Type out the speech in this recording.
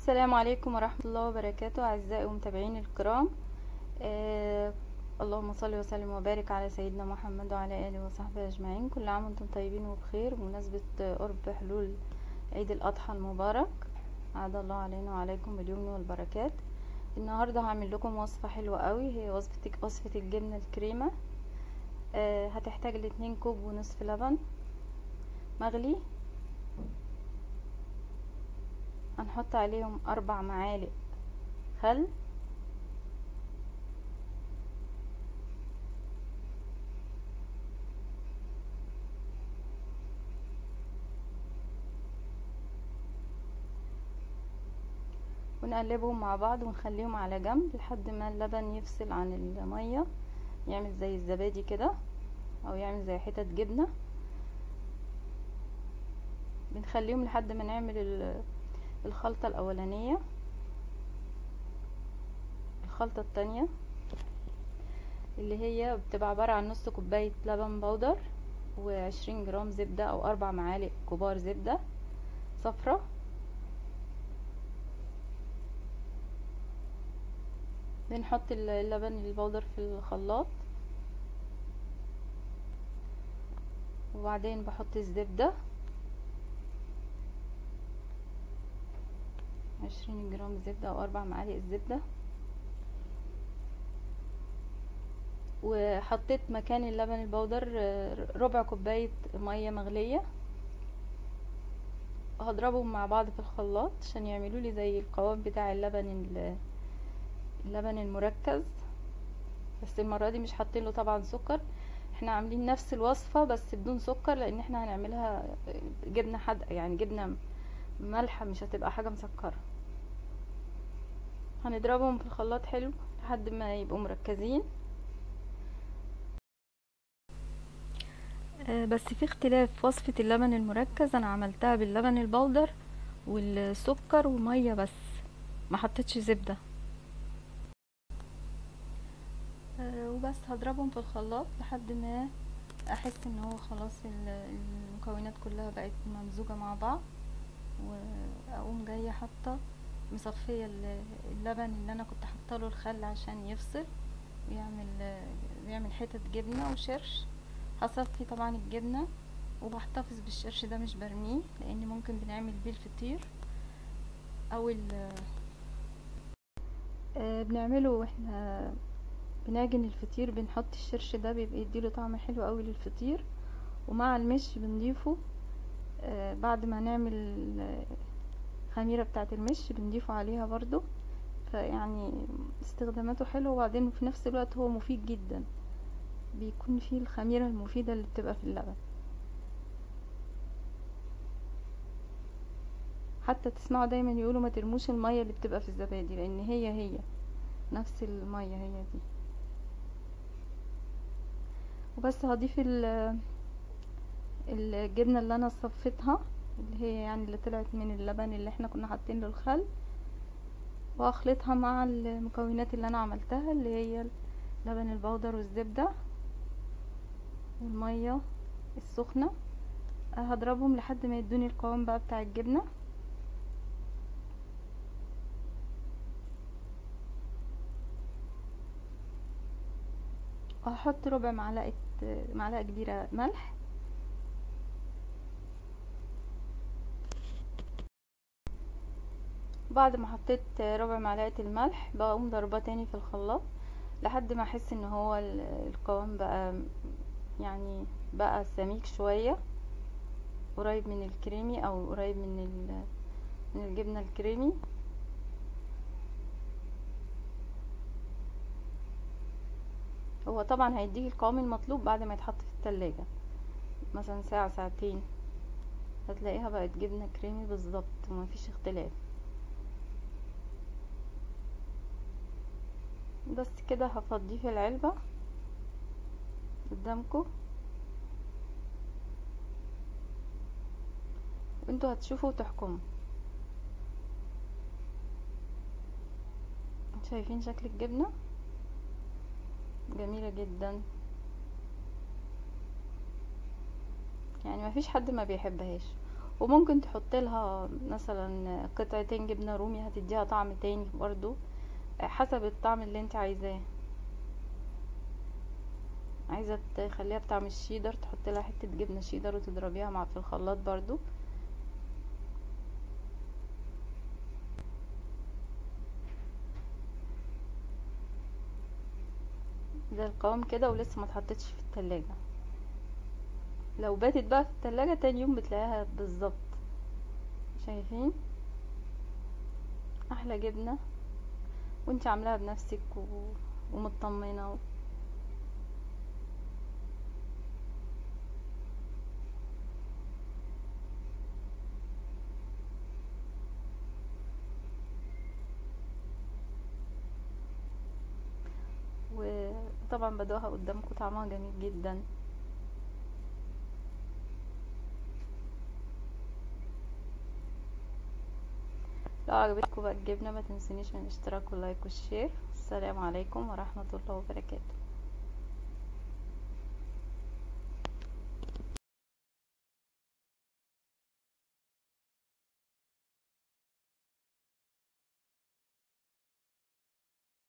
السلام عليكم ورحمة الله وبركاته أعزائي ومتابعيني الكرام آه اللهم صل وسلم وبارك على سيدنا محمد وعلى آله وصحبه أجمعين كل عام وانتم طيبين وبخير بمناسبة قرب حلول عيد الأضحى المبارك عاد الله علينا وعليكم باليمن والبركات النهاردة هعمل لكم وصفة حلوة قوي هي وصفة وصفة الجبنة الكريمة آه هتحتاج لاتنين كوب ونصف لبن مغلي هنحط عليهم اربع معالق خل ونقلبهم مع بعض ونخليهم على جنب لحد ما اللبن يفصل عن المية يعمل زي الزبادي كده او يعمل زي حتت جبنة بنخليهم لحد ما نعمل الخلطة الأولانية الخلطة التانية اللي هي بتبقى عبارة عن نص كوباية لبن بودر وعشرين جرام زبدة أو أربع معالق كبار زبدة صفرة بنحط اللبن البودر في الخلاط وبعدين بحط الزبده عشرين جرام زبدة او اربع معالق زبدة وحطيت مكان اللبن البودر ربع كوباية مية مغلية هضربهم مع بعض في الخلاط عشان يعملوا لي زي القوام بتاع اللبن اللبن المركز بس المرة دي مش حاطين له طبعا سكر احنا عاملين نفس الوصفة بس بدون سكر لان احنا هنعملها جبنة حادقة يعني جبنة مالحة مش هتبقى حاجة مسكرة هنضربهم في الخلاط حلو لحد ما يبقوا مركزين بس في اختلاف وصفة اللبن المركز انا عملتها باللبن البودر والسكر ومية بس ما حطيتش زبدة وبس هضربهم في الخلاط لحد ما احس ان هو خلاص المكونات كلها بقت ممزوجة مع بعض واقوم جايه حاطه مصفيه اللبن اللي انا كنت حاطه له الخل عشان يفصل ويعمل يعمل حتت جبنه وشرش هصفي طبعا الجبنه وبحتفظ بالشرش ده مش برميه لان ممكن بنعمل بيه الفطير او ال آه بنعمله واحنا بنعجن الفطير بنحط الشرش ده بيبقى يديله طعم حلو قوي للفطير ومع المش بنضيفه آه بعد ما نعمل الخميرة بتاعة المش بنضيفه عليها برضو فيعني استخداماته حلوة وبعدين في نفس الوقت هو مفيد جدا بيكون فيه الخميرة المفيدة اللي بتبقى في اللبن حتى تسمعوا دايما يقولوا ما ترموش المية اللي بتبقى في الزبادي لان هي هي نفس المية هي دي وبس هضيف الجبنة اللي انا صفيتها اللي هي يعني اللي طلعت من اللبن اللي احنا كنا حاطين له الخل واخلطها مع المكونات اللي انا عملتها اللي هي لبن البودر والزبدة والمية السخنة هضربهم لحد ما يدوني القوام بقى بتاع الجبنة وهحط ربع معلقة معلقة كبيرة ملح بعد ما حطيت ربع معلقة الملح بقوم ضربة تاني في الخلاط لحد ما احس ان هو القوام بقى يعني بقى سميك شوية قريب من الكريمي او قريب من من الجبنة الكريمي هو طبعا هيديك القوام المطلوب بعد ما يتحط في التلاجة مثلا ساعة ساعتين هتلاقيها بقت جبنة كريمي بالظبط ومفيش اختلاف بس كده هفضيه في العلبة قدامكم وانتوا هتشوفوا وتحكموا شايفين شكل الجبنة جميلة جدا يعني مفيش حد ما بيحبهاش وممكن تحط لها مثلا قطعتين جبنة رومي هتديها طعم تاني برضو حسب الطعم اللي انت عايزاه عايزة تخليها بطعم الشيدر تحط لها حتة جبنة شيدر وتضربيها مع في الخلاط برضو ده القوام كده ولسه ما اتحطتش في التلاجة لو باتت بقى في التلاجة تاني يوم بتلاقيها بالظبط شايفين احلى جبنة وانت عاملاها بنفسك و... ومطمنة و... وطبعا بدوقها قدامكم طعمها جميل جدا لو عجبتكم بقى الجبنة ما تنسونيش من الاشتراك واللايك والشير السلام عليكم ورحمة الله وبركاته